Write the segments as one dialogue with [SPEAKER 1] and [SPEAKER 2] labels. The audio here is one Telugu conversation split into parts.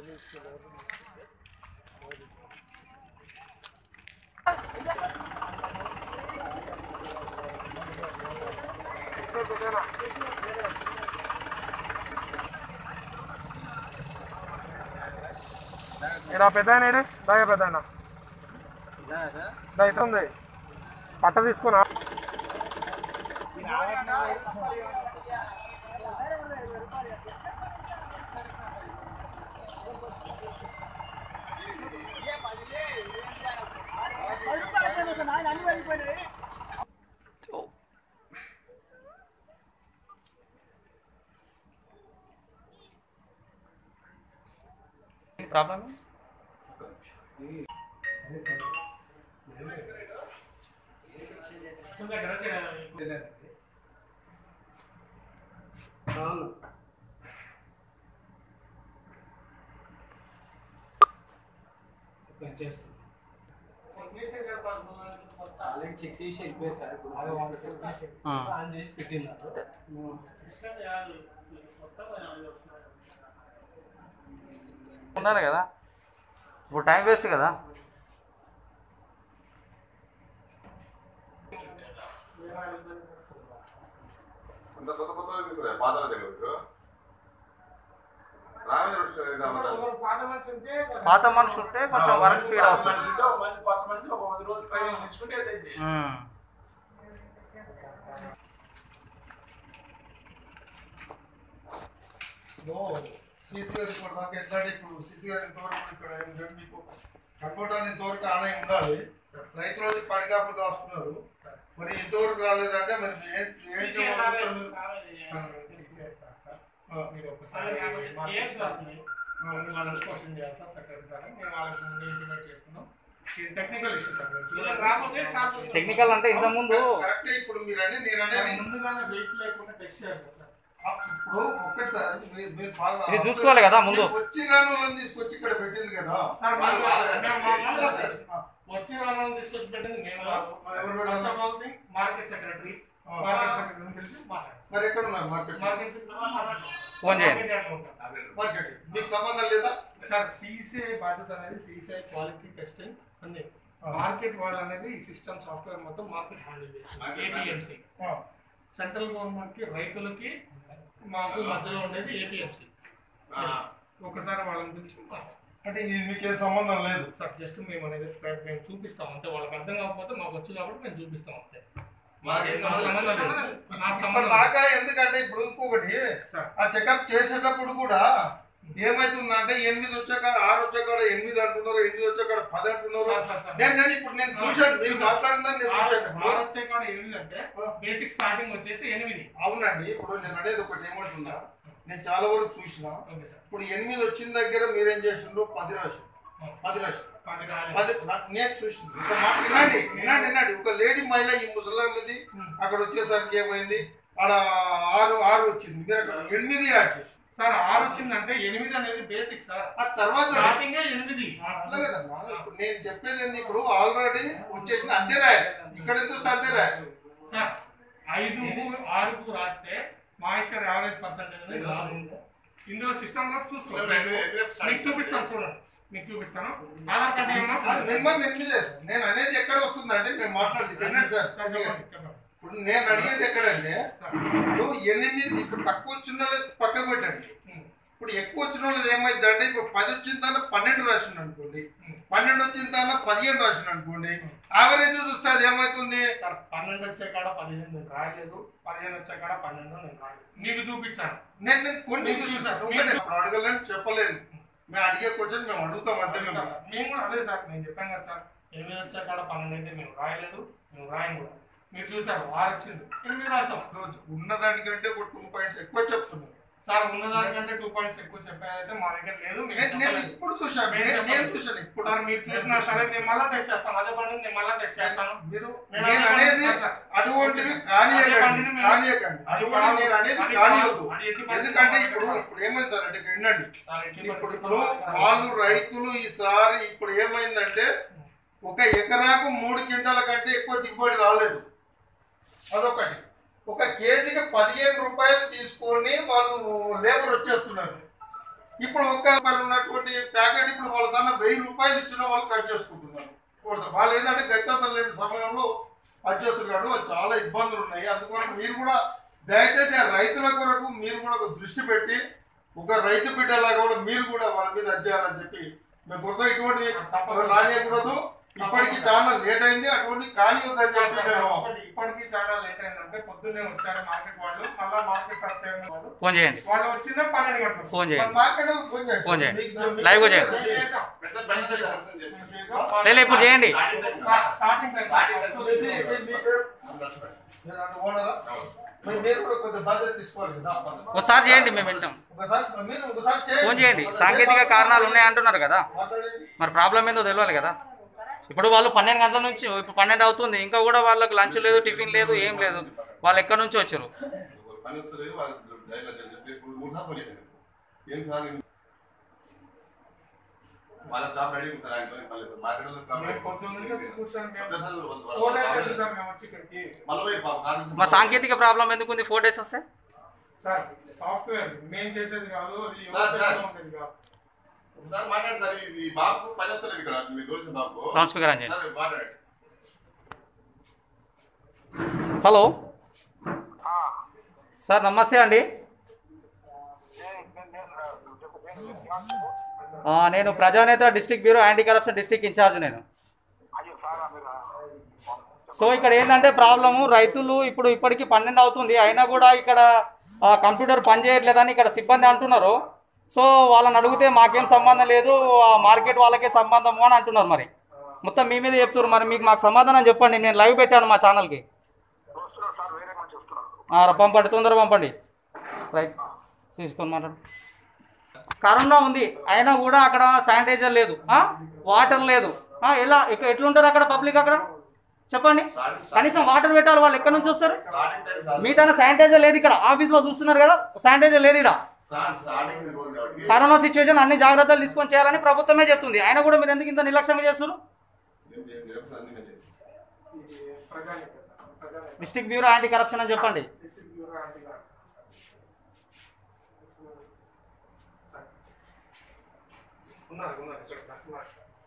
[SPEAKER 1] ఇక్కడ పెద్ద ఆయన దాగా పెద్ద ఆయన దా ఇట్లా ఉంది పట్ట తీసుకున్నా
[SPEAKER 2] ప్రాబ్లం
[SPEAKER 3] ఆల్రెడీ చెక్ చేసి వెళ్ళిపోయారు సార్ ఇప్పుడు ఆన్ చేసి పెట్టినారు
[SPEAKER 2] ఉండాలి కదా ఇప్పుడు టైం వేస్ట్ కదా
[SPEAKER 4] అంత కొత్త కొత్త తీసుకురా పాతల దగ్గర మీరు రామేంద్ర కృష్ణ ఇదామంటారు
[SPEAKER 2] పాత మనిషి ఉంటే కొంచెం వర్క్ స్పీడ్ అవుతుంది
[SPEAKER 3] మనిషితో ఒక మంది కొత్త మనిషి ఒక పది రోజులు ట్రైనింగ్ తీసుకుంటే అదైంది
[SPEAKER 2] ఉమ్.
[SPEAKER 5] సీసీ గారు ఇప్పుడు దాకా ఎట్లా అంటే ఇప్పుడు సీసీ గారు ఇంతవరకు ఇక్కడ ఏంటంటే మీకు కంప్యూటర్ ఇంతవరకు ఆనే ఉండాలి రైతులు వచ్చి పడిగాపులు కాస్తున్నారు మరి ఇంతవరకు రాలేదంటే మరి ఏం ఏం చేయమంటారు? ఆ,
[SPEAKER 1] మీరు ఒకసారి కేసు రాస్తుంది వాళ్ళని క్వశ్చన్ చేస్తాం సెక్రటరీ సార్ మేము వాళ్ళకి ముందు ఇంటిమేట్ చేస్తున్నాం ఇది టెక్నికల్ ఇష్యూ సార్ రాకపోతే సార్
[SPEAKER 2] టెక్నికల్ అంటే ఇంత ముందు
[SPEAKER 5] కరెక్టే ఇప్పుడు మీరు అనేది నేను అనేది
[SPEAKER 1] ముందుగానే వెయిట్ లేకుండా టెస్ట్ చేయాలి కదా సార్
[SPEAKER 5] ఆ, ఇప్పుడు ఒక్కసారి మీరు మీరు బాగా
[SPEAKER 2] ఇది చూసుకోవాలి కదా ముందు
[SPEAKER 5] మీరు వచ్చి రాని వాళ్ళని తీసుకొచ్చి ఇక్కడ పెట్టింది కదా
[SPEAKER 1] సార్
[SPEAKER 5] వాళ్ళు- వాళ్ళు-
[SPEAKER 1] మేము మాట్లాడతాం.
[SPEAKER 5] ఆ,
[SPEAKER 1] వచ్చే వాళ్ళని తీసుకొచ్చి పెట్టింది మేము కాదు
[SPEAKER 5] ఎవరు
[SPEAKER 1] ఫస్ట్
[SPEAKER 5] పెట్టారు?
[SPEAKER 1] Of all thing market secretary
[SPEAKER 5] ఆ.
[SPEAKER 1] మార్కెట్ సెక్రటరీని పిలిచి మాట్లాడాలి
[SPEAKER 5] మరి ఎక్కడ ఉన్నారు మార్కెట్
[SPEAKER 1] మార్కెట్ సెక్రటరీ
[SPEAKER 2] ఫోన్ చేయండి.
[SPEAKER 1] మార్కెట్ యార్డ్లో ఉంటాం.
[SPEAKER 5] మార్కెట్ మీకు సంబంధం లేదా
[SPEAKER 1] సార్ సిసిఐ బాధ్యత అనేది సిసిఐ క్వాలిటీ టెస్టింగ్ అన్ని
[SPEAKER 5] ఆ.
[SPEAKER 1] మార్కెట్ వాళ్ళు అనేది ఈ సిస్టమ్ సాఫ్ట్వేర్ మొత్తం మార్కెట్ హ్యాండిల్ చేస్తుంది
[SPEAKER 4] Market
[SPEAKER 1] ఏపీఎంసీ
[SPEAKER 5] ఆ,
[SPEAKER 1] సెంట్రల్ గవర్నమెంట్ కి రైతులకి మాకు మధ్యలో ఉండేది ఏపీఎంసీ ఒకసారి వాళ్ళని పిలిచి మాట్లాడాలి.
[SPEAKER 5] అంటే ఇది మీకేం సంబంధం లేదు
[SPEAKER 1] సార్ జస్ట్ మేము అనేది మేము చూపిస్తాం అంతే వాళ్ళకి అర్థం కాకపోతే మాకు వచ్చు కాబట్టి మేము చూపిస్తాం అంతే
[SPEAKER 4] మాకేం
[SPEAKER 1] నాకు
[SPEAKER 4] సంబంధం
[SPEAKER 1] సంబంధం లేదు. నాకు
[SPEAKER 5] ఇప్పుడు
[SPEAKER 1] సంబంధం లేదు.
[SPEAKER 5] దాకా ఎందుకంటే ఇప్పుడు ఇంకొకటి
[SPEAKER 1] సార్.
[SPEAKER 5] ఆ చెకప్ చేసేటప్పుడు కూడా ఏమైతుందంటే ఎనిమిది వచ్చాక ఆరు వచ్చాక ఎనిమిది అంటున్నారు ఎనిమిది వచ్చాక పది అంటున్నారు
[SPEAKER 1] సార్, సార్, సార్.
[SPEAKER 5] నేను నేను ఇప్పుడు నేను చూశాను మీరు మాట్లాడిందని నేను చూశాను
[SPEAKER 1] ఆరు
[SPEAKER 5] ఇప్పుడు.
[SPEAKER 1] వచ్చే కాడ ఎనిమిది అంటే బేసిక్ స్టార్టింగ్ వచ్చేసి ఎనిమిది
[SPEAKER 5] అవునండి ఇప్పుడు నేను అనేది ఒకటి ఏమంటున్నా నేను చాలా వరకు చూసిన
[SPEAKER 1] ఓకే సార్
[SPEAKER 5] ఇప్పుడు ఎనిమిది వచ్చిన దగ్గర మీరేం చేసిండ్రు పది రాశారు పది రాశారు
[SPEAKER 1] పది రాలేదు.
[SPEAKER 5] పది నా- నేను చూసింది ఒక మాట వినండి వినండి వినండి ఒక లేడీ మహిళ ఈ ముసలామిది అక్కడ వచ్చేసరికి ఏమైంది ఆడ ఆరు ఆరు వచ్చింది మీరు అక్కడ ఎనిమిది యాడ్ చేసి
[SPEAKER 1] సార్ ఆరు వచ్చిందంటే ఎనిమిది అనేది బేసిక్ సార్
[SPEAKER 5] ఆ తర్వాత
[SPEAKER 1] స్టార్టింగ్ ఎనిమిది
[SPEAKER 5] అట్లా కదమ్మా ఇప్పుడు నేను చెప్పేది ఏంది ఇప్పుడు ఆల్రెడీ వచ్చేసింది అంతే రాయాలి ఇక్కడ ఎంత వస్తే అంతే రాయాలి
[SPEAKER 1] సార్ ఐదు ఆరుకు రాస్తే మాయిశ్చర్ యావరేజ్ పర్సెంటేజ్ అనేది రాదు ఇందులో సిస్టమ్ లో చూసుకోండి మీకు చూపిస్తాను చూడండి మీకు చూపిస్తాను ఆధార్ కార్డు ఏమన్నా
[SPEAKER 5] అది మినిమం ఎనిమిది లేదు. నేను అనేది ఎక్కడ వస్తుంది అంటే మేము మాట్లాడేది వినండి సార్
[SPEAKER 1] సార్ చెప్పండి చెప్పండి
[SPEAKER 5] ఇప్పుడు నేను అడిగేది ఎక్కడంటే ఇప్పుడు ఎనిమిది ఇప్పుడు తక్కువ వచ్చిన వాళ్ళది పక్కకు పెట్టండి ఇప్పుడు ఎక్కువ వచ్చిన వాళ్ళది ఏమైంది అంటే ఇప్పుడు పది వచ్చిన దాన్ని పన్నెండు రాసిండు అనుకోండి పన్నెండు వచ్చిన దాన్ని పదిహేను రాసిండు అనుకోండి యావరేజ్ చూస్తే అది ఏమవుతుంది
[SPEAKER 1] సార్ పన్నెండు వచ్చే కాడ పదిహేను నేను రాయలేదు పదిహేను వచ్చే కాడ పన్నెండు నేను రాయలేదు మీకు చూపించాను
[SPEAKER 5] నేను నేను కొన్ని
[SPEAKER 1] మీరు
[SPEAKER 5] చూసాను
[SPEAKER 1] చూసారు.
[SPEAKER 5] ఒకటే నేను ఇప్పుడు అడగలేను చెప్పలేను మేము అడిగే క్వశ్చన్ మేము అడుగుతాం అంతే మేము
[SPEAKER 1] మేము కూడా అదే సార్ నేను చెప్పాను కదా సార్ ఎనిమిది వచ్చే కాడ పన్నెండు అయితే మేము రాయలేదు మేము రాయం కూడా మీరు చూసారు ఆరు వచ్చింది ఎనిమిది రాసాం
[SPEAKER 5] రోజు ఉన్నదానికంటే ఒక టూ పాయింట్స్ ఎక్కువ చెప్తున్నాను
[SPEAKER 1] సార్ ఉన్నదానికంటే టూ పాయింట్స్ ఎక్కువ చెప్పారైతే మా దగ్గర లేదు మీకు
[SPEAKER 5] నేను నేను
[SPEAKER 1] చెప్పలేదు.
[SPEAKER 5] ఇప్పుడు చూశాను
[SPEAKER 1] నేను
[SPEAKER 5] నేను నేను
[SPEAKER 1] చెప్పలేదు.
[SPEAKER 5] చూశాను ఇప్పుడు
[SPEAKER 1] సార్ మీరు చూసినా సరే నేను మళ్ళా టెస్ట్ చేస్తాను అదే బండి నేను మళ్ళా టెస్ట్ చేస్తాను
[SPEAKER 5] మీరు
[SPEAKER 1] నేను
[SPEAKER 5] నేను
[SPEAKER 1] అదే
[SPEAKER 5] అనేది
[SPEAKER 1] సార్, సార్.
[SPEAKER 5] అటువంటివి
[SPEAKER 1] అదే
[SPEAKER 5] కానీయకండి
[SPEAKER 1] బండిని మేము-
[SPEAKER 5] కానీయకండి
[SPEAKER 1] అది
[SPEAKER 5] అది
[SPEAKER 1] కూడా
[SPEAKER 5] నేను అనేది
[SPEAKER 1] అది
[SPEAKER 5] కానియొద్దు
[SPEAKER 1] అది ఎట్టి పరిస్థితుల్లో
[SPEAKER 5] ఎందుకంటే
[SPEAKER 1] మనం
[SPEAKER 5] ఇప్పుడు
[SPEAKER 1] పెట్టాలి.
[SPEAKER 5] ఇప్పుడు ఏమైంది సార్ అంటే ఇక్కడ వినండి
[SPEAKER 1] సార్, ఎట్టి
[SPEAKER 5] ఇప్పుడు ఇప్పుడు
[SPEAKER 1] పరిస్థితుల్లో మనం
[SPEAKER 5] వాళ్ళు రైతులు ఈసారి ఇప్పుడు ఏమైందంటే ఒక ఎకరాకు మూడు క్వింటాల కంటే ఎక్కువ దిగుబడి రాలేదు అదొకటి ఒక కేజీకి పదిహేను రూపాయలు తీసుకొని వాళ్ళు లేబర్ వచ్చేస్తున్నారు ఇప్పుడు ఒక్క రూపాయలు ఉన్నటువంటి ప్యాకెట్ ఇప్పుడు వాళ్ళ దాన్ని వెయ్యి రూపాయలు ఇచ్చిన వాళ్ళు కట్ చేసుకుంటున్నారు వాళ్ళు ఏంటంటే గత్యంతరం లేని సమయంలో వచ్చేస్తున్నాడు వాళ్ళు చాలా ఇబ్బందులు ఉన్నాయి అందుకని మీరు కూడా దయచేసి ఆ రైతుల కొరకు మీరు కూడా ఒక దృష్టి పెట్టి ఒక రైతు బిడ్డలాగా కూడా మీరు కూడా వాళ్ళ మీద అజ్జేయాలని చెప్పి మేము కొత్త ఇటువంటి రానియకూడదు ఇప్పటికి చాలా లేట్ అయింది అటువంటి కానివద్దని చెప్పి నేను
[SPEAKER 1] ఒకటి ఇప్పటికీ చాలా లేట్ అయిందంటే పొద్దున్నే వచ్చారు మార్కెట్ వాళ్ళు మళ్ళా మార్కెట్ సర్చ్ చేయడం వాళ్ళు
[SPEAKER 2] ఫోన్ చేయండి
[SPEAKER 1] వాళ్ళు వచ్చిందే పన్నెండు గంటలు
[SPEAKER 2] ఫోన్
[SPEAKER 5] మన
[SPEAKER 2] చేయండి
[SPEAKER 5] మార్కెట్ వాళ్ళకి ఫోన్ చేయండి.
[SPEAKER 2] ఫోన్ చేయండి.
[SPEAKER 5] మీకు- మీకు-
[SPEAKER 2] లైవ్గా చేయండి.
[SPEAKER 1] మేము చేసాం.
[SPEAKER 4] పెద్ద పెద్ద చేస్తాం చెప్పి.
[SPEAKER 1] మేము చేసాం.
[SPEAKER 2] లేదు ఇప్పుడు చేయండి
[SPEAKER 1] స్టా- స్టార్టింగ్ టైం.
[SPEAKER 4] స్టార్టింగ్
[SPEAKER 5] సో మీ- మీ- మీ- మీ పేరు?
[SPEAKER 4] నడుచుకోండి.
[SPEAKER 5] మీరు అంటే ఓనరా? మరి మీరు కూడా కొంత బాధ్యత తీసుకోవాలి కదా
[SPEAKER 2] ఒకసారి చేయండి మేము వింటాం
[SPEAKER 5] ఒకసారి మీరు ఒకసారి చేయండి.
[SPEAKER 2] ఫోన్ చేయండి సాంకేతిక కారణాలు ఉన్నాయంటున్నారు కదా
[SPEAKER 5] మాట్లాడండి
[SPEAKER 2] మరి ప్రాబ్లం ఏందో తెలియాలి కదా ఇప్పుడు వాళ్ళు పన్నెండు గంటల నుంచి ఇప్పుడు పన్నెండు అవుతుంది ఇంకా కూడా వాళ్ళకి లంచ్ లేదు టిఫిన్ లేదు ఏం లేదు వాళ్ళు ఎక్కడి నుంచి వచ్చారు
[SPEAKER 4] పని వస్తలేదు వాళ్ళు డ్రైవర్లు చెప్పి ఇప్పుడు మూడు సార్లు ఫోన్ చేశాను ఏం సార్ ఇన్ని- వాళ్ళ స్టాఫ్ రెడీ ఉంది సార్ ఆయన మళ్ళీ మార్కెట్లో
[SPEAKER 1] మేము పొద్దున్న నుంచి వచ్చి కూర్చొని మేము
[SPEAKER 4] పెద్ద సార్ వాళ్ళు- వాళ్ళు-
[SPEAKER 1] ఫోర్ డేస్ అయింది సార్ మేము వచ్చి ఇక్కడికి
[SPEAKER 4] మళ్ళీ పోయి పాపం సార్ నుంచి
[SPEAKER 2] మా సాంకేతిక ప్రాబ్లం ఎందుకు ఉంది ఫోర్ డేస్ వస్తే
[SPEAKER 1] సార్ సాఫ్ట్వేర్ మేము చేసేది కాదు అది
[SPEAKER 4] సార్,
[SPEAKER 1] ఎవరి
[SPEAKER 4] సార్.
[SPEAKER 1] చేతిలో ఉండేది కాదు
[SPEAKER 4] సార్ మాట్లాడు సార్ ఈ బాబు పని వస్తలేదు ఇక్కడ మీకు తెలిసిన బాబు
[SPEAKER 2] లౌడ్ స్పీకర్ ఆన్ చేయండి
[SPEAKER 4] సార్ మాట్లాడండి
[SPEAKER 2] హలో సార్ నమస్తే అండి ఆ, నేను Prajaneta district bureau anti corruption district incharge నేను సో ఇక్కడ ఏంటంటే ప్రాబ్లము రైతులు ఇప్పుడు ఇప్పటికి పన్నెండు అవుతుంది అయినా కూడా ఇక్కడ ఆ, కంప్యూటర్ పనిచేయట్లేదని ఇక్కడ సిబ్బంది అంటున్నారు సో వాళ్ళని అడిగితే మాకేం సంబంధం లేదు ఆ మార్కెట్ వాళ్ళకే సంబంధము అని అంటున్నారు మరి మొత్తం మీ మీద చెప్తున్నారు మరి మీకు మాకు సమాధానం చెప్పండి నేను లైవ్ పెట్టాను మా ఛానల్కి ఆ, పంపండి తొందర పంపండి రైట్ చూస్తూ మాట్లాడు కరోనా ఉంది అయినా కూడా అక్కడ శానిటైజర్ లేదు ఆ? వాటర్ లేదు ఆ, ఎలా ఎక్క- ఎట్లుంటారు అక్కడ పబ్లిక్ అక్కడ చెప్పండి కనీసం వాటర్ పెట్టాలి వాళ్ళు ఎక్కడి నుంచి వస్తారు
[SPEAKER 4] స్టార్టింగ్ టైం సార్
[SPEAKER 2] మీ తన శానిటైజర్ లేదు ఇక్కడ ఆఫీస్లో చూస్తున్నారు కదా శానిటైజర్ లేదు ఇక్కడ
[SPEAKER 4] సార్ స్టార్టింగ్ రోజు కాబట్టి
[SPEAKER 2] కరోనా సిచ్యువేషన్ అన్ని జాగ్రత్తలు తీసుకొని చేయాలని ప్రభుత్వమే చెప్తుంది అయినా కూడా మీరు ఎందుకు ఇంత నిర్లక్ష్యంగా చేస్తారు
[SPEAKER 4] నేను నేను చెప్పిన అన్ని నేను చేస్తాను
[SPEAKER 1] ఇది ప్రజానిక ప్రజానిక
[SPEAKER 2] డిస్ట్రిక్ట్ బ్యూరో యాంటీ కరప్షన్ అని చెప్పండి
[SPEAKER 1] డిస్ట్రిక్ట్ బ్యూరో యాంటీ కరప్షన్. ఉన్నారు ఉన్నారు ఇక్కడ కస్టమర్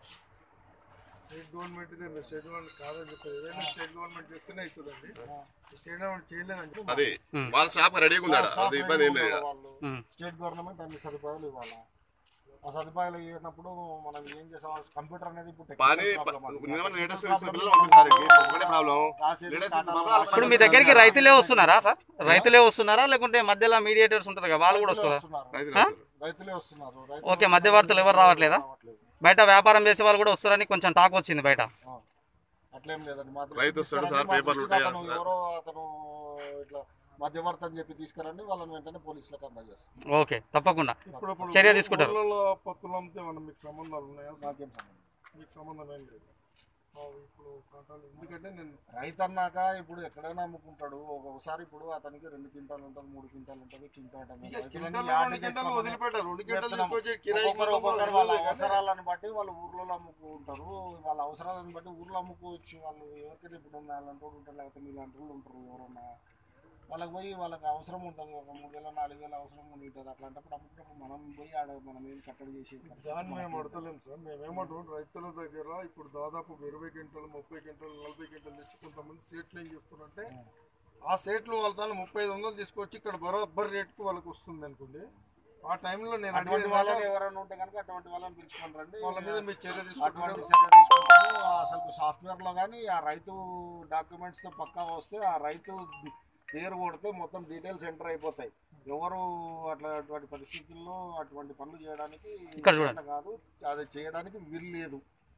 [SPEAKER 5] స్టేట్ గవర్నమెంట్ ఇదే మీరు స్టేట్ గవర్నమెంట్ కాదని చెప్పారు ఏదైనా స్టేట్ గవర్నమెంట్ చేస్తేనే అవుతుందండి స్టేట్ గవర్నమెంట్ చేయలేదండి
[SPEAKER 4] అదే వాళ్ళ స్టాఫ్ రెడీగా ఉంది ఆడ. అది ఇబ్బంది ఏం లేదు ఈడ.
[SPEAKER 5] వాళ్ళు
[SPEAKER 2] ఉమ్.
[SPEAKER 5] స్టేట్ గవర్నమెంట్ అన్ని సదుపాయాలు ఇవ్వాలి ఆ సదుపాయాలు ఇవ్వనప్పుడు మనం ఏం చేసాం కంప్యూటర్ అనేది ఇప్పుడు
[SPEAKER 4] పని
[SPEAKER 5] technical problem అది.
[SPEAKER 4] నిన్న లేటెస్ట్
[SPEAKER 5] Technical
[SPEAKER 4] వచ్చిన
[SPEAKER 5] problem
[SPEAKER 4] పిల్లలు ఉంటుంది సార్ ఇది. ఒకటే ప్రాబ్లం
[SPEAKER 5] రాసేది
[SPEAKER 4] లేటెస్ట్
[SPEAKER 5] టాటా
[SPEAKER 4] ప్రాబ్లం
[SPEAKER 5] వాళ్ళు
[SPEAKER 2] ఇప్పుడు మీ దగ్గరికి రైతులే వస్తున్నారా సార్ రైతులే వస్తున్నారా లేకుంటే మధ్యలో మీడియేటర్స్ ఉంటారు కదా వాళ్ళు కూడా
[SPEAKER 5] రైతులే
[SPEAKER 2] వస్తారా
[SPEAKER 5] వస్తున్నారు.
[SPEAKER 4] రైతులు వస్తారు.
[SPEAKER 5] రైతులే వస్తున్నారు రైతులు
[SPEAKER 2] ఓకే మధ్యవర్తులు ఎవరు రావట్లేదా
[SPEAKER 5] రావట్లేదు.
[SPEAKER 2] బయట వ్యాపారం చేసే వాళ్ళు కూడా వస్తారని కొంచెం టాక్ వచ్చింది బయట
[SPEAKER 5] ఆ. అట్లేం లేదండి మా దృష్టికి
[SPEAKER 4] రైతు వస్తాడు
[SPEAKER 5] తీసుకురండి.
[SPEAKER 4] సార్,
[SPEAKER 5] మా
[SPEAKER 4] పేపర్లు
[SPEAKER 5] దృష్టికి
[SPEAKER 4] ఉంటాయి
[SPEAKER 5] అతను
[SPEAKER 4] అంటున్నారు.
[SPEAKER 5] ఎవరో అతను ఇట్లా మధ్యవర్తి అని చెప్పి తీసుకురండి వాళ్ళని వెంటనే పోలీసులకు అందజేస్తాం
[SPEAKER 2] ఓకే తప్పకుండా
[SPEAKER 5] ఇప్పుడు
[SPEAKER 2] చర్య తీసుకుంటారు
[SPEAKER 6] ఊర్లలో పత్తులు అమ్మితే మనం మీకు సంబంధాలు ఉన్నాయా
[SPEAKER 5] నాకేం సంబంధం
[SPEAKER 6] మీకు సంబంధం ఏం లేదు ఆ, ఇప్పుడు కాంటాలు ఎందుకంటే నేను
[SPEAKER 5] రైతు అన్నాక ఇప్పుడు ఎక్కడైనా అమ్ముకుంటాడు ఒక్కొక్కసారి ఇప్పుడు అతనికి రెండు క్వింటాలు ఉంటుంది మూడు క్వింటాలు ఉంటుంది క్వింటాల్ ఉంటుంది.
[SPEAKER 6] ఇక
[SPEAKER 5] రైతులన్నీ
[SPEAKER 6] కింటాలు
[SPEAKER 5] యార్డ్
[SPEAKER 6] రెండు కింటాలు
[SPEAKER 5] చేసుకొని
[SPEAKER 6] వదిలిపెట్టారు రెండు కింటాలు
[SPEAKER 5] చెప్తున్నాం.
[SPEAKER 6] తీసుకొచ్చి కిరాయి
[SPEAKER 5] ఒక్కొక్కరు
[SPEAKER 6] మొత్తం
[SPEAKER 5] ఒక్కొక్కరు వాళ్ళ
[SPEAKER 6] వదిలేసి
[SPEAKER 5] అవసరాలను బట్టి వాళ్ళు ఊర్లలో అమ్ముకుంటారు వాళ్ళ అవసరాలను బట్టి ఊర్లో అమ్ముకోవచ్చు వాళ్ళు ఎవరికైనా ఇప్పుడు ఉన్న అలాంటి వాళ్ళు ఉంటారు లేకపోతే మీలాంటి వాళ్ళు ఉంటారు ఎవరన్నా వాళ్ళకి పోయి వాళ్ళకి అవసరం ఉంటుంది ఒక మూడు వేల నాలుగు వేల అవసరం ఉంటుంది అట్లాంటప్పుడు అమ్ముకున్నప్పుడు మనం పోయి ఆడ మనం ఏం కట్టడి చేసి
[SPEAKER 6] దాన్ని మేము అడతలేం సార్ మేమేమంటాం రైతుల దగ్గర ఇప్పుడు దాదాపు ఒక ఇరవై గంటలు ముప్పై గంటలు నలభై గంటలు తెచ్చి కొంతమంది సేట్లు ఏం చేస్తున్నారంటే ఆ సేట్లు వాళ్ళ తాను ముప్పై ఐదు వందలు తీసుకొచ్చి ఇక్కడ బరాబర్ రేటుకు వాళ్ళకి వస్తుంది అనుకోండి ఆ టైంలో నేను
[SPEAKER 5] అటువంటి
[SPEAKER 6] అడిగేది
[SPEAKER 5] వాళ్ళని
[SPEAKER 6] వాళ్ళని
[SPEAKER 5] ఎవరైనా ఉంటే కనుక అటువంటి వాళ్ళని పిలుచుకొని రండి
[SPEAKER 6] వాళ్ళ మీద మీరు చర్య
[SPEAKER 5] అటువంటి
[SPEAKER 6] తీసుకుంటారు
[SPEAKER 5] చర్య తీసుకుంటాము అసలు సాఫ్ట్వేర్ లో కానీ ఆ రైతు డాక్యుమెంట్స్ తో పక్కా వస్తే ఆ రైతు పేరు కొడితే మొత్తం డీటెయిల్స్ ఎంటర్ అయిపోతాయి ఎవరు అట్లా అటువంటి పరిస్థితుల్లో అటువంటి పనులు చేయడానికి
[SPEAKER 2] ఇక్కడ చూడండి.
[SPEAKER 5] చేత కాదు అది చేయడానికి వీలు లేదు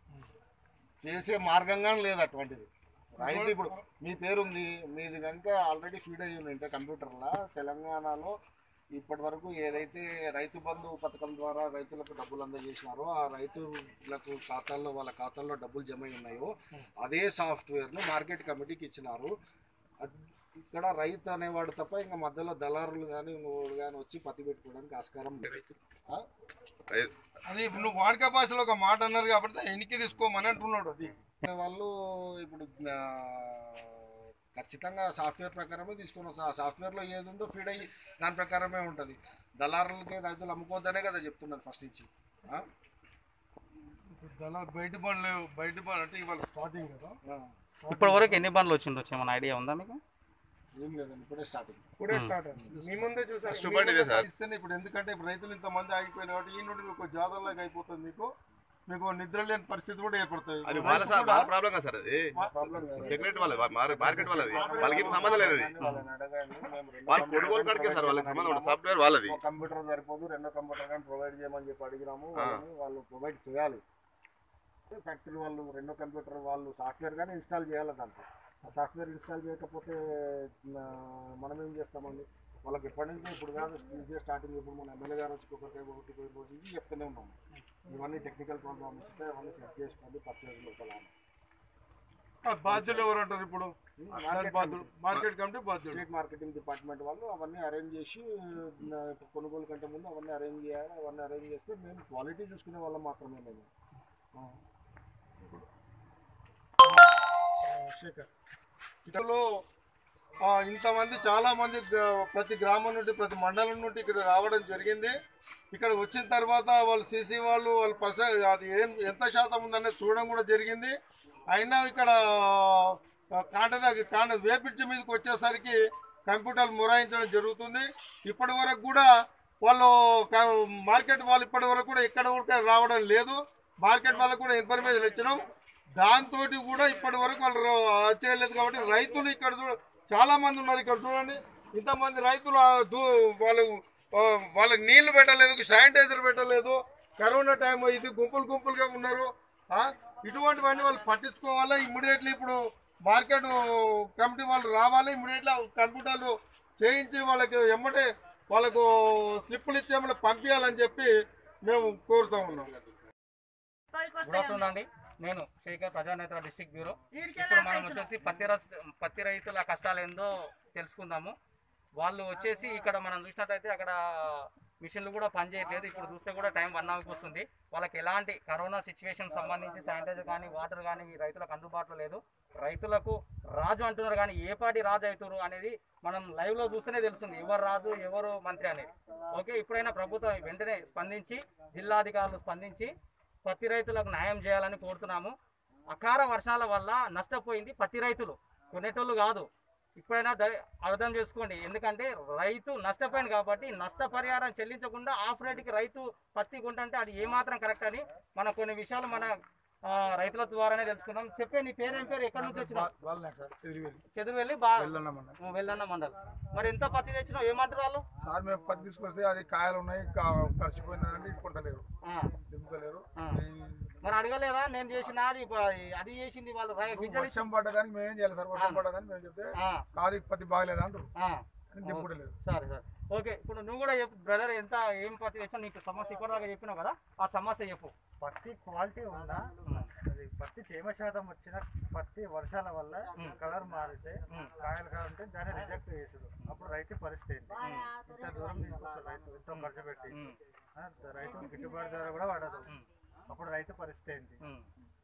[SPEAKER 5] చేసే మార్గంగా లేదు అటువంటిది రైతు ఇప్పుడు మీ పేరు ఉంది మీది కనుక ఆల్రెడీ ఫీడ్ అయ్యి ఉంది కంప్యూటర్లో తెలంగాణలో ఇప్పటి వరకు ఏదైతే రైతు బంధు పథకం ద్వారా రైతులకు డబ్బులు అందజేసినారో ఆ రైతులకు ఖాతాల్లో వాళ్ళ ఖాతాల్లో డబ్బులు జమ అయి ఉన్నాయో అదే సాఫ్ట్వేర్ను మార్కెట్ కమిటీకి ఇచ్చినారు అద్- ఇక్కడ రైతు అనేవాడు తప్ప ఇంకా మధ్యలో దళారులు కానీ ఇంకోడు కానీ వచ్చి పత్తి పెట్టుకోవడానికి ఆస్కారం లేదు ఆ?
[SPEAKER 6] అది ఇప్పుడు నువ్వు వాడుక భాషలో ఒక మాట అన్నారు కాబట్టి ఎనికి తీసుకోమని అంటున్నాడు అది
[SPEAKER 5] వాళ్ళు ఇప్పుడు ఆ,
[SPEAKER 6] ఖచ్చితంగా సాఫ్ట్వేర్ ప్రకారమే తీసుకున్నాం సార్ సాఫ్ట్వేర్లో ఏది ఉందో ఫీడ్ అయ్యి దాని ప్రకారమే ఉంటుంది దళారులకి రైతులు అమ్ముకోవద్దనే కదా చెప్తున్నారు ఫస్ట్ నుంచి ఆ?
[SPEAKER 5] దళ బయట బండ్లు బయట బండ్లు అంటే ఇవాళ స్టార్టింగ్ కదా
[SPEAKER 6] ఆ.
[SPEAKER 2] ఇప్పటి వరకు ఎన్ని బండ్లు వచ్చిండొచ్చు ఏమైనా ఐడియా ఉందా మీకు
[SPEAKER 6] ఏం లేదండి ఇప్పుడే స్టార్టింగ్
[SPEAKER 1] ఇప్పుడే స్టార్ట్ అయింది మీ ముందే చూసారు
[SPEAKER 4] ఫస్ట్ బండి ఇదే సార్
[SPEAKER 6] ఇస్తేనే ఇప్పుడు ఎందుకంటే ఇప్పుడు రైతులు ఇంతమంది ఆగిపోయిన కాబట్టి ఈ నుండి మీకు జాతరలాగా అయిపోతుంది మీకు మీకు నిద్ర లేని పరిస్థితి కూడా ఏర్పడుతుంది
[SPEAKER 4] అది వాళ్ళ సార్
[SPEAKER 6] రైతు
[SPEAKER 4] వాళ్ళ
[SPEAKER 6] కూడా
[SPEAKER 4] ప్రాబ్లం కదా సార్ అది
[SPEAKER 6] ప్రాబ్లం కాదు.
[SPEAKER 4] సెక్రటరీ వాళ్ళది మార్- మార్కెట్ వాళ్ళది వాళ్ళకి ఏం సంబంధం లేదు అది
[SPEAKER 6] వాళ్ళని అడగండి. మేము రెండో
[SPEAKER 4] వాళ్ళ
[SPEAKER 6] కంప్యూటర్
[SPEAKER 4] కొనుగోలు కాడికే సార్ వాళ్ళకి సంబంధం ఉండదు సాఫ్ట్వేర్ వాళ్ళది
[SPEAKER 6] ఒక కంప్యూటర్ సరిపోదు రెండో కంప్యూటర్ కానీ ప్రొవైడ్ చేయమని చెప్పి అడిగినాము
[SPEAKER 4] ఆ.
[SPEAKER 6] వాళ్ళని వాళ్ళు ప్రొవైడ్ చేయాలి ఫ్యాక్టరీ వాళ్ళు రెండో కంప్యూటర్ వాళ్ళు సాఫ్ట్వేర్ కానీ ఇన్స్టాల్ చేయాలి దాంట్లో ఆ సాఫ్ట్వేర్ ఇన్స్టాల్ చేయకపోతే ఆ, మనం ఏం చేస్తామండి వాళ్ళకి ఎప్పటి నుంచి ఇప్పుడు కాదు ఈజీగా స్టార్టింగ్ ఇప్పుడు మన ఎమ్మెల్యే గారు వచ్చి ఒకటి ఒకటి పోయి రోజు నుంచి చెప్తూనే ఉన్నాము ఇవన్నీ టెక్నికల్ ప్రాబ్లమ్స్ ఉంటే అవన్నీ సెట్ చేసుకోండి పర్చేజ్ లోపల
[SPEAKER 5] ఆ బాధ్యులు ఎవరు అంటారు ఇప్పుడు దాని బాధ్యులు మార్కెట్ కమిటీ బాధ్యులు
[SPEAKER 6] స్టేట్ మార్కెటింగ్ డిపార్ట్మెంట్ వాళ్ళు అవన్నీ అరేంజ్ చేసి ఆ, ఇప్పుడు కొనుగోలు కంటే ముందు అవన్నీ అరేంజ్ చేయాలి అవన్నీ అరేంజ్ చేస్తే మేము క్వాలిటీ చూసుకునే వాళ్ళం మాత్రమే మేము ఆ.
[SPEAKER 5] శేఖర్ ఇటలో ఆ, ఇంతమంది చాలా మంది గ్రా- ప్రతి గ్రామం నుండి ప్రతి మండలం నుండి ఇక్కడ రావడం జరిగింది ఇక్కడ వచ్చిన తర్వాత వాళ్ళు సీసీ వాళ్ళు వాళ్ళ పర్స అది ఏం ఎంత శాతం ఉందనేది చూడడం కూడా జరిగింది అయినా ఇక్కడ ఆ, కాంట దగ్గర కాంట వేపిడ్చి మీదకి వచ్చేసరికి కంప్యూటర్లు మొరాయించడం జరుగుతుంది ఇప్పటి వరకు కూడా వాళ్ళు క- మార్కెట్ వాళ్ళు ఇప్పటి వరకు కూడా ఎక్కడ కూడా రావడం లేదు మార్కెట్ వాళ్ళకు కూడా ఇన్ఫర్మేషన్ ఇచ్చినాం దాంతో కూడా ఇప్పటి వరకు వాళ్ళు రా- చేయలేదు కాబట్టి రైతులు ఇక్కడ చూడ చాలా మంది ఉన్నారు ఇక్కడ చూడండి ఇంతమంది రైతులు ఆ దూ- వాళ్ళు ఆ, వాళ్ళకి నీళ్లు పెట్టలేదు శానిటైజర్ పెట్టలేదు కరోనా టైం ఇది గుంపులు గుంపులుగా ఉన్నారు ఆ, ఇటువంటివన్నీ వాళ్ళు పట్టించుకోవాలి ఇమ్మీడియట్లీ ఇప్పుడు మార్కెట్ కమిటీ వాళ్ళు రావాలి ఇమ్మీడియట్లీ కంప్యూటర్లు చేయించి వాళ్ళకి ఎమ్మటే వాళ్ళకు స్లిప్పులు ఇచ్చేమని పంపించాలని చెప్పి మేము కోరుతా ఉన్నాం
[SPEAKER 2] గుడ్ ఆఫ్టర్నూన్ అండి నేను శేఖర్ ప్రజానేత డిస్ట్రిక్ట్ బ్యూరో ఇప్పుడు మనం వచ్చేసి పత్తి రస్ పత్తి రైతుల కష్టాలు ఏందో తెలుసుకుందాము వాళ్ళు వచ్చేసి ఇక్కడ మనం చూసినట్టయితే అక్కడ మిషన్లు కూడా పనిచేయట్లేదు ఇప్పుడు చూస్తే కూడా టైం వన్ అవర్కి వస్తుంది వాళ్ళకి ఎలాంటి కరోనా సిచ్యువేషన్ సంబంధించి శానిటైజర్ కానీ వాటర్ కానీ ఈ రైతులకు అందుబాటులో లేదు రైతులకు రాజు అంటున్నారు కానీ ఏ పాటి రాజు అవుతారు అనేది మనం లైవ్లో చూస్తేనే తెలుస్తుంది ఎవరు రాజు ఎవరు మంత్రి అనేది ఓకే ఇప్పుడైనా ప్రభుత్వం వెంటనే స్పందించి జిల్లాధికారులు స్పందించి పత్తి రైతులకు న్యాయం చేయాలని కోరుతున్నాము అకార వర్షాల వల్ల నష్టపోయింది పత్తి రైతులు కొనేటోళ్ళు కాదు ఇప్పుడైనా ద- అర్థం చేసుకోండి ఎందుకంటే రైతు నష్టపోయింది కాబట్టి నష్టపరిహారం చెల్లించకుండా ఆఫ్ రేటుకి రైతు పత్తి కొంటంటే అది ఏమాత్రం కరెక్ట్ అని మన కొన్ని విషయాలు మన ఆ, రైతుల ద్వారానే తెలుసుకుందాం చెప్పే నీ పేరేం పేరు ఎక్కడి నుంచి వచ్చినావు
[SPEAKER 6] వాళ్ళనే సార్ ఎదిరివేలి
[SPEAKER 2] చదువు వెళ్ళి బా
[SPEAKER 6] వెళ్దామన్నారు
[SPEAKER 2] నువ్వు వెళ్ళన్న మండల్ మరి ఎంత పత్తి తెచ్చినావు ఏమంటారు వాళ్ళు
[SPEAKER 6] సార్ మేము పత్తి తీసుకొస్తే అది కాయలు ఉన్నాయి తడిసిపోయిందంటే ఇట్టుకుంటలేరు
[SPEAKER 2] ఆ,
[SPEAKER 6] దింపుతలేరు
[SPEAKER 2] ఆ.
[SPEAKER 6] ఈ
[SPEAKER 2] మరి అడగలేదా నేను చేసిన అది ప- అది చేసింది వాళ్ళు రై- గింజలు ఇచ్చి-
[SPEAKER 6] వర్షం పడ్డదానికి మేము ఏం చేయాలి సార్ వర్షం పడ్డదానికి మేము చెప్తే
[SPEAKER 2] ఆ,
[SPEAKER 6] కాదు ఈ పత్తి బాగలేదు అంటారు
[SPEAKER 2] ఆ.
[SPEAKER 6] అని దింపుటలేదు
[SPEAKER 2] సరే సరే ఓకే ఇప్పుడు నువ్వు కూడా చెప్పు బ్రదర్ ఎంత ఏం పత్తి తెచ్చావు నీకు సమస్య ఇప్పటిదాకా చెప్పినావు కదా ఆ సమస్య చెప్పు
[SPEAKER 3] పత్తి క్వాలిటీ ఉన్నా అది పత్తి తేమ శాతం వచ్చిన పత్తి వర్షాల వల్ల కలర్ మారితే కాయలు కాయ ఉంటే దాన్ని రిజెక్ట్ చేసుడు అప్పుడు రైతు పరిస్థితి ఏంటి? ఇంత దూరం తీసుకొస్తారు రైతు ఎంతో ఖర్చు పెట్టి
[SPEAKER 2] ఉమ్,
[SPEAKER 3] ఆ, రైతు గిట్టుబాటు ధర కూడా పడదు అప్పుడు రైతు పరిస్థితి ఏంటి
[SPEAKER 2] ఉమ్.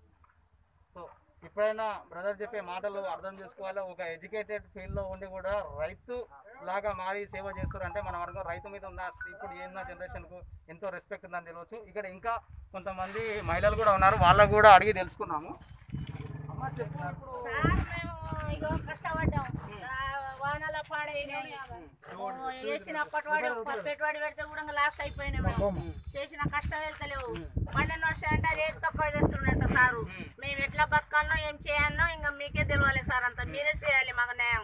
[SPEAKER 2] సో ఇప్పుడైనా బ్రదర్ చెప్పే మాటలు అర్థం చేసుకోవాలి ఒక ఎడ్యుకేటెడ్ ఫీల్డ్లో ఉండి కూడా రైతు లాగా మారి సేవ చేస్తారంటే మన వర్గం రైతు మీద ఉన్న ఇప్పుడు ఉన్న జనరేషన్కు ఎంతో రెస్పెక్ట్ ఉందని తెలియచ్చు ఇక్కడ ఇంకా కొంతమంది మహిళలు కూడా ఉన్నారు వాళ్ళకు కూడా అడిగి తెలుసుకున్నాము అమ్మ చెప్పు ఇప్పుడు
[SPEAKER 7] సార్ మేము ఇగో కష్టపడ్డాం ఆ, వానల పాడైనాయి వేసిన పట్టువాడి పెట్టుబడి పెడితే కూడా ఇంకా లాస్ అయిపోయినాయి మేము చేసిన కష్టం వెళ్తలేవు పన్నెండు వర్షాలు అంటే రేట్ తక్కువ చేస్తున్నట్ట సారు మేము ఎట్లా బతకాలనో ఏం చేయాలనో ఇంకా మీకే తెలియాలి సార్ అంతా మీరే చేయాలి మాకు న్యాయం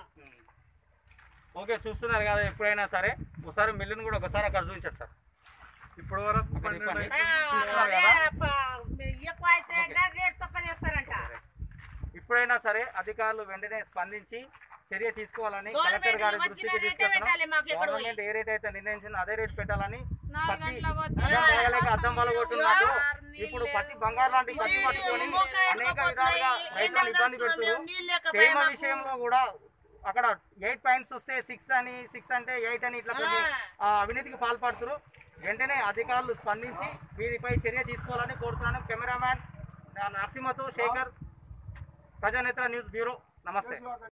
[SPEAKER 2] ఓకే చూస్తున్నారు కదా ఎప్పుడైనా సరే ఒకసారి మిల్లును కూడా ఒకసారి అక్కడ చూపించారు సార్
[SPEAKER 1] ఇప్పటి వరకు
[SPEAKER 2] ఇక్కడ
[SPEAKER 1] పన్నెండు
[SPEAKER 2] చెప్పండి.
[SPEAKER 7] ఆ, అదే ప- ఎక్కువ అయితే రేట్ తక్కువ చేస్తారంట
[SPEAKER 2] ఇప్పుడైనా సరే అధికారులు వెంటనే స్పందించి చర్య తీసుకోవాలని
[SPEAKER 7] గవర్నమెంట్
[SPEAKER 2] కలెక్టర్ గారి
[SPEAKER 7] వచ్చిన
[SPEAKER 2] దృష్టికి
[SPEAKER 7] రేటే
[SPEAKER 2] తీసుకెళ్తున్నాం
[SPEAKER 7] పెట్టాలి మాకు ఎక్కడ పోయి.
[SPEAKER 2] గవర్నమెంట్ ఏ రేట్ అయితే నిర్ణయించిందో అదే రేట్ పెట్టాలని
[SPEAKER 8] నాలుగు
[SPEAKER 2] పత్తి
[SPEAKER 8] గంటలకు వచ్చి
[SPEAKER 2] అద్దం బాగలేక అద్దం బలగొట్టున్నట్టు
[SPEAKER 8] నీళ్ళు
[SPEAKER 2] ఇప్పుడు
[SPEAKER 8] లేవు.
[SPEAKER 2] పత్తి బంగారు లాంటి పత్తి పట్టుకొని అనేక విధాలుగా రైతులను ఇబ్బంది పెడుతున్నారు
[SPEAKER 7] నీళ్ళు లేక
[SPEAKER 2] తేమ విషయంలో కూడా అక్కడ ఎయిట్ పాయింట్స్ వస్తే సిక్స్ అని సిక్స్ అంటే ఎయిట్ అని ఇట్లా కొన్ని, ఆ, అవినీతికి పాల్పడుతున్నారు వెంటనే అధికారులు స్పందించి వీరిపై చర్య తీసుకోవాలని కోరుతున్నాను కెమెరామ్యాన్ నరసింహతో శేఖర్ ప్రజానేత్ర న్యూస్ బ్యూరో నమస్తే